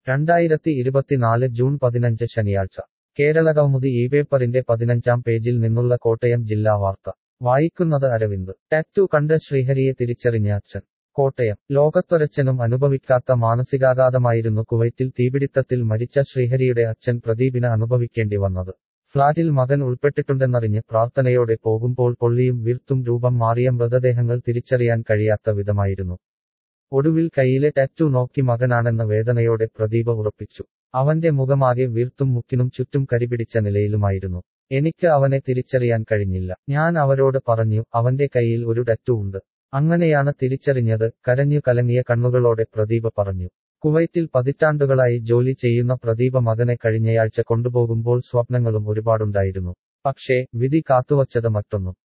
രണ്ടായിരത്തി ഇരുപത്തിനാല് ജൂൺ പതിനഞ്ച് ശനിയാഴ്ച കേരളകൗമുദി ഈ പേപ്പറിന്റെ പതിനഞ്ചാം പേജിൽ നിന്നുള്ള കോട്ടയം ജില്ലാ വാർത്ത വായിക്കുന്നത് അരവിന്ദ് ടാറ്റു കണ്ട് ശ്രീഹരിയെ തിരിച്ചറിഞ്ഞ അച്ഛൻ കോട്ടയം ലോകത്തൊരച്ഛനും അനുഭവിക്കാത്ത മാനസികാഘാതമായിരുന്നു കുവൈറ്റിൽ തീപിടിത്തത്തിൽ മരിച്ച ശ്രീഹരിയുടെ അച്ഛൻ പ്രദീപിന് അനുഭവിക്കേണ്ടി വന്നത് ഫ്ളാറ്റിൽ മകൻ ഉൾപ്പെട്ടിട്ടുണ്ടെന്നറിഞ്ഞ് പ്രാർത്ഥനയോടെ പോകുമ്പോൾ പൊള്ളിയും വീർത്തും രൂപം മാറിയ മൃതദേഹങ്ങൾ തിരിച്ചറിയാൻ കഴിയാത്ത വിധമായിരുന്നു ഒടുവിൽ കയ്യിലെ ടാറ്റു നോക്കി മകനാണെന്ന വേദനയോടെ പ്രദീപ് ഉറപ്പിച്ചു അവന്റെ മുഖമാകെ വീർത്തും മുക്കിനും ചുറ്റും കരിപിടിച്ച നിലയിലുമായിരുന്നു എനിക്ക് അവനെ തിരിച്ചറിയാൻ കഴിഞ്ഞില്ല ഞാൻ അവരോട് പറഞ്ഞു അവന്റെ കയ്യിൽ ഒരു ടാറ്റു ഉണ്ട് അങ്ങനെയാണ് തിരിച്ചറിഞ്ഞത് കരഞ്ഞു കലങ്ങിയ കണ്ണുകളോടെ പ്രദീപ് പറഞ്ഞു കുവൈറ്റിൽ പതിറ്റാണ്ടുകളായി ജോലി ചെയ്യുന്ന പ്രദീപ മകനെ കഴിഞ്ഞയാഴ്ച കൊണ്ടുപോകുമ്പോൾ സ്വപ്നങ്ങളും ഒരുപാടുണ്ടായിരുന്നു പക്ഷേ വിധി കാത്തുവച്ചത് മറ്റൊന്നും